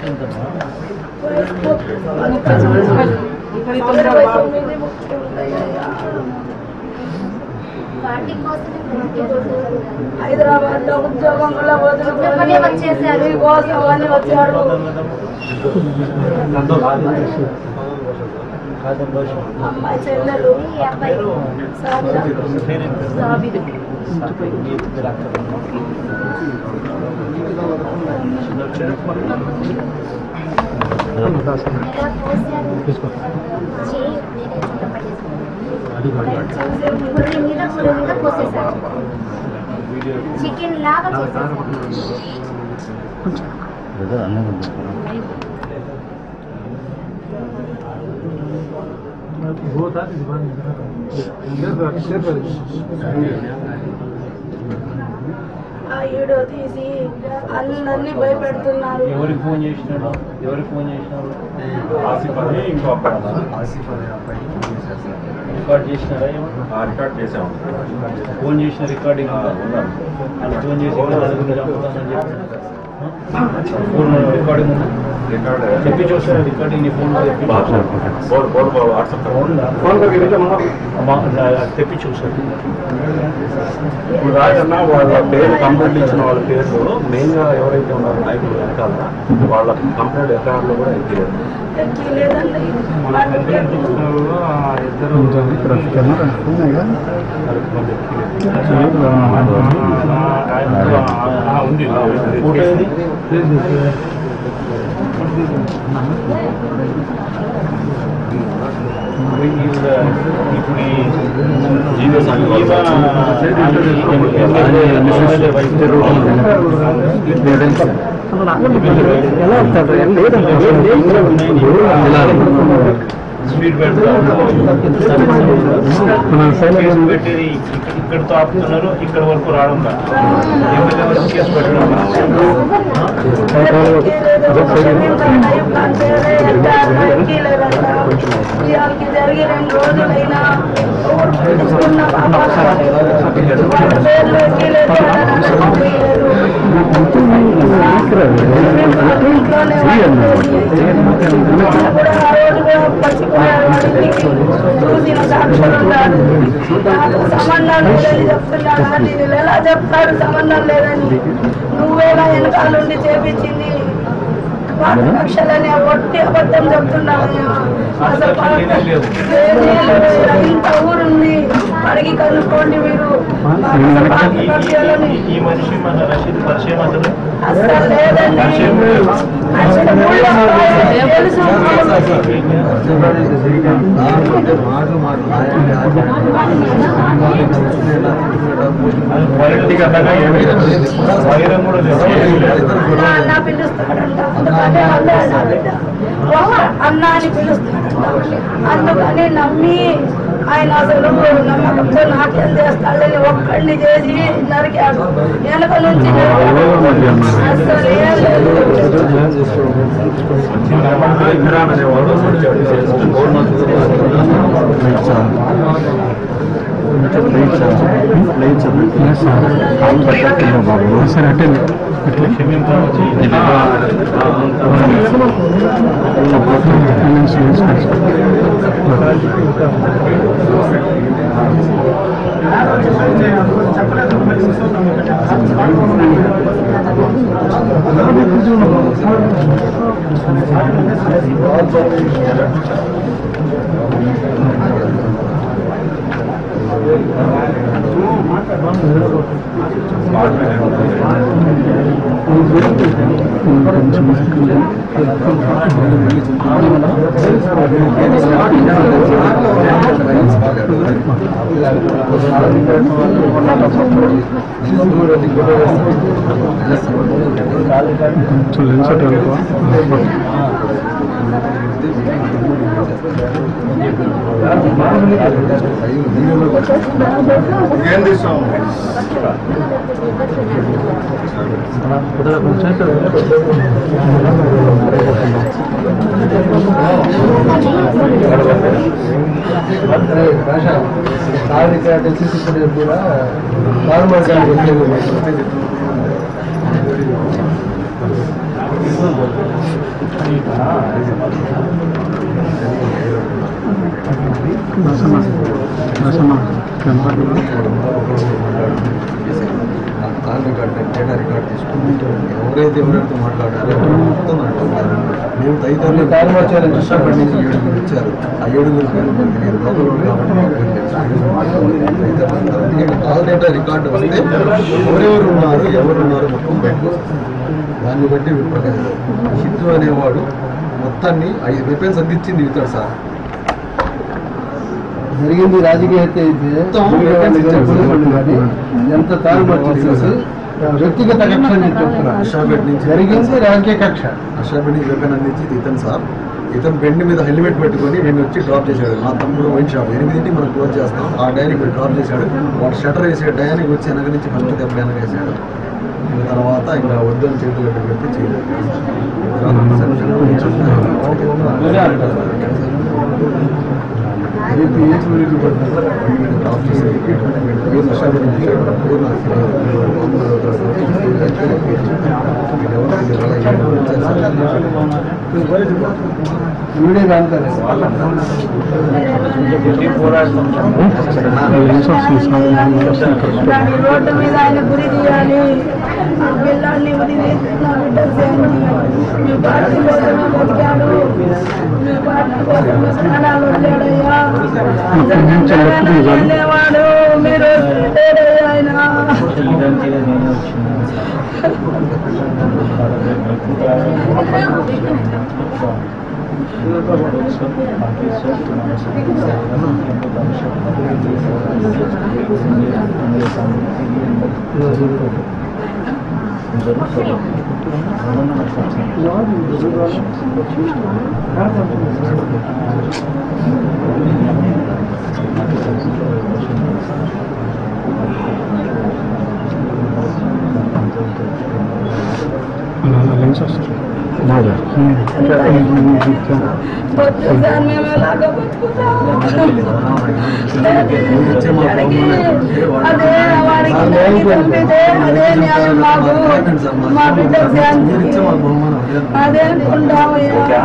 ఇరవై తొమ్మిది ముప్పై ఉన్నాయ్యా. హైదరాబాద్ లో ఉద్యోగం కూడా వదులుకొని వచ్చేసారు కోసం అని వచ్చారు అమ్మాయి చెల్లెలు సాబిరా. సాబిరు. చికెన్ లాగా చేసేసారు ఆ వీడియో తీసి అందరినీ భయపెడుతున్నారు ఎవరికి ఫోన్ చేసినాడు ఎవరికి ఫోన్ చేసినాడు ఆసిఫ్ అని ఇంకో అబ్బాయి రికార్డ్ చేసినారా ఏమన్నా? రికార్డ్ చేసాము ఫోన్ చేసిన రికార్డింగ్ ఉందా? వాళ్ళు ఫోన్ చేసి ఇక్కడ నలుగురిని చంపుతానని చెప్పి ఆ? ఫోన్ రికార్డింగ్ ఉందా రికార్డ్ చెప్పి చూసారా రికార్డింగ్ నీ ఫోన్ తెప్పి ఫోన్ ఫోన్ వాట్సాప్ అమ్మా, నా- తెప్పి చూసారు ఇప్పుడు రాజన్న వాళ్ళ పేరు కంప్లైంట్ ఇచ్చిన వాళ్ళ పేర్లు మెయిన్ గా ఎవరైతే ఉన్నారో నాయకులు వెనకాల వాళ్ళ కంప్లైంట్ ఎఫ్ఐఆర్ లో కూడా ఎక్కిలేదు ఎక్కి లేదండి ఉంది ఫోటో ఏది ఇప్పుడు ఈ జీవో స్పీడ్ పెట్టేది ఇక్కడితో ఆపుతున్నారు ఇక్కడ వరకు రావడం కాదు ఎమ్మెల్యే వరకు కేసు పెట్టడం ఇవాళకి జరిగి రెండు రోజులైనా ఎవరు పట్టించుకున్న పాపాలు వాళ్ళ పేర్లు ఎక్కిలేదు, పంపించలేదు. ఇంట్లోనే వాళ్ళు కూడా ఆ రోజుగా పచ్చిపోయారు వాడికి చూసిన సాక్షులు ఉన్నారు నాకు సంబంధం లేదని చెప్తున్నాడు నేను ఎలా చెప్తాడు సంబంధం లేదని నువ్వేలా వెనకాల నుండి చేపించింది పాత కక్షలని ఒట్టి అబద్ధం చెప్తున్నాను అసలు పాత- లేనే లేదు. ఇంత ఊరుంది అడిగి కనుక్కోండి మీరు అసలు పాత కక్షలని ఈ మనిషి మన రషీద్ పరిచయం అతను అసలు లేదండి అసలు ఊళ్ళో తెలుసు క్వాలిటీగా అంతగా ఏమీ లేదు. వైరం కూడా లేదు అన్న అన్న పిలుస్తాడంట అందుకనే అన్న అన్న బిడ్డ ఓహో, అన్న అని పిలుస్తాడంట అందుకని నమ్మి ఆయన అసలు నమ్మకంతో నాట్యం చేస్తాడని ఒక్కడిని చేసి నరికాడు వెనక నుంచి నరికాడు. అసలు ఏం లేదు ఇమ్రాన్ అనేవాడు వచ్చాడు సరే అంటే క్షమింపు వచ్చి కాల్ రికార్డ్ డేటా రికార్డ్ తీసుకుని ఎవరైతే ఎవరైతే మాట్లాడారో మొత్తం అంటున్నారు మేము తదితరులు కష్టపడి నుంచి ఏడుగురు ఇచ్చారు ఆ ఏడుగురు పేరు మనకి తెలియదు లోకల్ వాళ్ళు కాబట్టి మాకు పేరు తెలుసు. తదితరులు అంటారు. ఇక్కడ కాల్ డేటా రికార్డు వస్తే ఎవరెవరు ఉన్నారు ఎవరు ఉన్నారు మొత్తం బయటకు వస్తుంది. దాన్ని బట్టి ప్రకాశం హిందూ అనేవాడు మొత్తాన్ని ఐదు వెపన్స్ అందించింది ఇతడు సార్ జరిగింది రాజకీయ హత్య అయితే కానీ ఎంత తాగుబడి చేసేసి వ్యక్తిగత కక్ష నేను చెప్తున్నాను అషాపేట నుంచి జరిగింది రాజకీయ కక్ష అషాపేట నుంచి వెపన్ అందించి ఇతను సార్ ఇతను బెండ్ మీద హెల్మెట్ పెట్టుకొని నేను వచ్చి డ్రాప్ చేశాడు మా తమ్ముడు వైన్ షాప్ ఎనిమిదింటికి మనం క్లోజ్ చేస్తాం ఆ డయానికి డ్రాప్ చేశాడు వాడు షటర్ వేసే డయానికి వచ్చి వెనక నుంచి ఫస్ట్ దెబ్బ వెనక వేసాడు ఇంకా తర్వాత ఇంకా వద్దు అని చేతులు కట్టి పెడితే చేయలేదు ఏపీ ఏపీ ఊరికి పడ్డారు. డ్రాప్ చేసి వీడు అషాపేట నుంచి వీడు నాకు తెలియదు. వీడు ఎవరు తెలియదు. వీడే కాంతారు దాని రోడ్డు మీద ఆయన గురి తీయాలి ఆ పిల్లాడిని ఉరి తీసి నా బిడ్డ చేయండి మీ పార్టీ కోసమే బతికాడు మీ పార్టీ కోసమే స్నానాలు వదిలేడయ్యా అనేవాడు మీరు లేడయ్యా ఆయన ఇదంతా నేనే వచ్చింది వద్దు సార్ మేము ఎలాగో బతుకుతాం అడిగి అదే వాడికి దాన్ని పంపితే అదే న్యాయం మాకు మా బిడ్డ శాంతి అదే అనుకుంటామయ్యా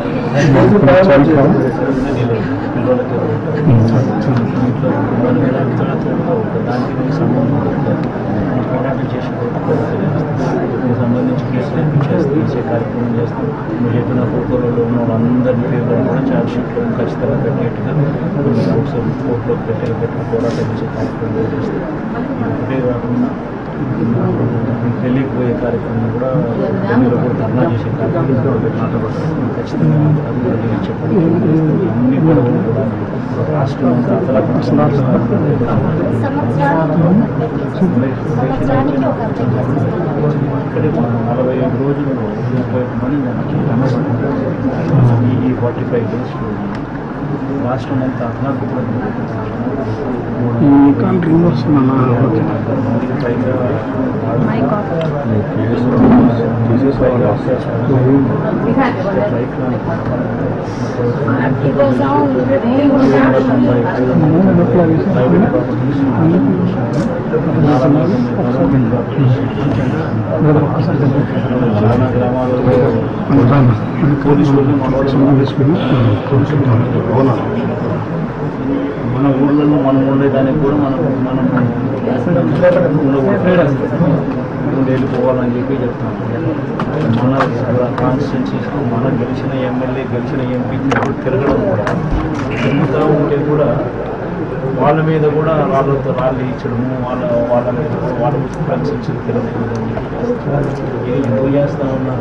సంబంధించి కేసులు చేస్తే తీసే కార్యక్రమం చేస్తాం మీరు చెప్పిన ఫోటోలలో ఉన్న వాళ్ళందరి పేర్లను కూడా ఛార్జ్ షీట్లో ఖచ్చితంగా పెట్టేట్టుగా కొన్ని డౌట్స్ కోర్టులో పెట్టే పెట్టి పోరాటం చేసే కార్యక్రమం చేస్తాం ఇది ఒకటే కాకుండా తెలియకపోయే కార్యక్రమం కూడా ఢిల్లీలో కూడా ధర్నా చేసే కార్యక్రమం కూడా పెట్టినట్టు ఖచ్చితంగా అది కూడా నేను చెప్పండి అన్ని కూడా కూడా రాష్ట్రం అంతా అతలకు సంవత్సరానికి సంవత్సరానికి ఒక అబ్బాయి కేసు ఇక్కడే మన నలభై ఐదు రోజుల్లో ముప్పై ఒక్క మంది మనకి ఈ ఫార్టీ ఫైవ్ డేస్లో రాష్ట్రం అంతా అజ్ఞాతంలో పైగా పార్టీ కోసం చాలా గ్రామాలలో పోలీసులు మన ఊళ్ళలో మనం ఉండేదానికి కూడా మనం మనం ఉండకూడదు. ఉండి వెళ్ళిపోవాలని చెప్పి చెప్తాం మన కాన్స్టిట్యున్సీస్ మన గెలిచిన ఎమ్మెల్యే గెలిచిన ఎంపీ తిరగడం కూడా తిరుగుతూ ఉంటే కూడా వాళ్ళ మీద కూడా రాళ్ళతో రాళ్ళు ఇచ్చడము వాళ్ళ వాళ్ళ మీద వాళ్ళ ప్రశ్నించి తిరగడం ఇది ఎందుకు చేస్తా ఉన్నారు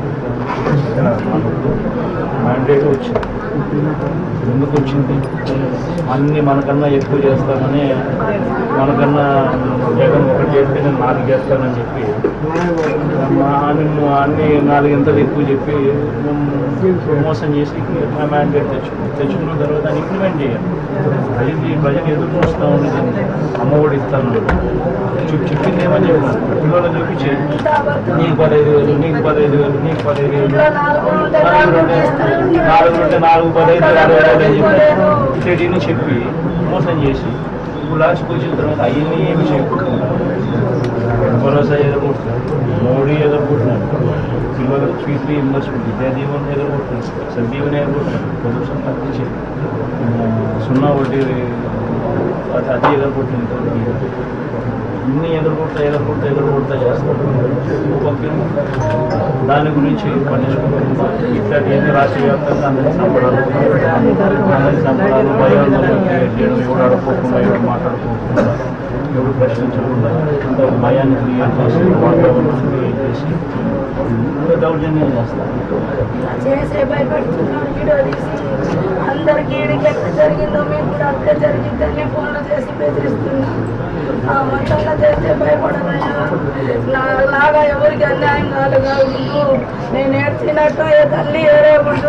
మ్యాండేట్ వచ్చింది ఎందుకు వచ్చింది అన్ని మనకన్నా ఎక్కువ చేస్తామని మనకన్నా జగన్ ఒకటి చేస్తే నేను నాలుగు చేస్తానని చెప్పి మా అన్ని అన్ని నాలుగింతలు ఎక్కువ చెప్పి మోసం చేసి మా మ్యాండేట్ తెచ్చుకున్నాం తెచ్చుకున్న తర్వాత దాన్ని ఇంప్లిమెంట్ చేయాలి అది ప్రజలు ఎదురు చూస్తూ ఉన్నది అమ్మఒడి ఇస్తాను చూపి చెప్పింది ఏమని చెప్పాను పిల్లలు చూపి చేయి నీకు పదహైదు వేలు నీకు పదహైదు వేలు నీకు పదహైదు వేలు నాలుగు ఉంటే నాలుగు ఉంటే నాలుగు పదహైదు అరవై వేలు అని చెప్పి చెడీని చెప్పి మోసం చేసి ఇప్పుడు లాస్ట్ వచ్చిన తర్వాత అవన్నీ ఏమి చేయకుండా భరోసా ఎదుర్కొంటున్నారు మోడీ ఎదుర్కొంటున్నారు పిల్లలకు ఫీజు రీఇంబర్స్మెంట్ విద్యాదీవన్ ఎదుర్కొంటున్నారు సందీవన్ ఎదుర్కొంటున్నారు పొల్యూషన్ తగ్గించి ఆ, సున్నా వడ్డీ అది అది ఎదుర్కొంటుంది ఇన్ని ఎదుర్కొంటా ఎదుర్కొంటా ఎదుర్కొంటా చేస్తారు ఓకే దాని గురించి పట్టించుకుంటున్నాం ఇట్లా ఏంది రాష్ట్ర వ్యాప్తంగా అందరినీ చంపడాలు అందరినీ చంపడాలు భయాందోళన క్రియేట్ చేయడం ఎవరు అడుక్కోకుండా ఎవరు మాట్లాడుకోకుండా ఎవరు ప్రశ్నించకుండా అంత భయాన్ని క్రియేట్ చేసి వాతావరణం క్రియేట్ చేసి ఇంకా దౌర్జన్యం చేస్తారు చేసే భయపడుతున్నాం వీడియో తీసి అందరికి ఈడికి ఎక్కడ జరిగిందో మీకు కూడా అంతే జరిగిందని ఫోన్లు చేసి బెదిరిస్తున్నా ఆ మొత్తంలో చేస్తే భయపడదయ్యా నా లాగా ఎవరికి అన్యాయం కాదుగా ఉండు నేను ఏడ్చినట్టు ఏ తల్లి ఏడవద్దు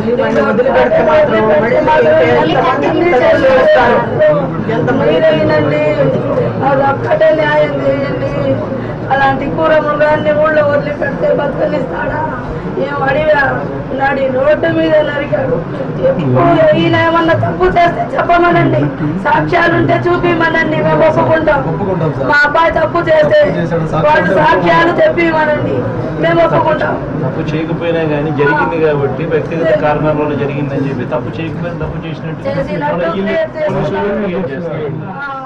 మీరేనండి అది ఒక్కటే న్యాయం చేయండి అలాంటి కూర మృగాన్ని ఊళ్ళో వదిలిపెడితే బతుకనిస్తాడా ఏం అడిగా నాడి రోడ్డు మీద నరికాడు ఎప్పుడు ఈయన ఏమన్నా తప్పు చేస్తే చెప్పమనండి సాక్ష్యాలుంటే చూపిమనండి మేము ఒప్పుకుంటాం ఒప్పుకుంటాం సార్. మా అబ్బాయి తప్పు చేస్తే తప్పు చేశాడు, సాక్ష్యాలు వాళ్ళు సాక్ష్యాలు చెప్పిమనండి మేము ఒప్పుకుంటాం తప్పు చేయకపోయినా కానీ జరిగింది కాబట్టి వ్యక్తిగత కారణాల వల్ల జరిగిందని చెప్పి తప్పు చేయకపోయినా తప్పు చేసినట్టు చేసినట్టు వీళ్ళు క్లియర్ చేస్తున్నారు. పోలీసులు క్లియర్ చేస్తారు. ఆ.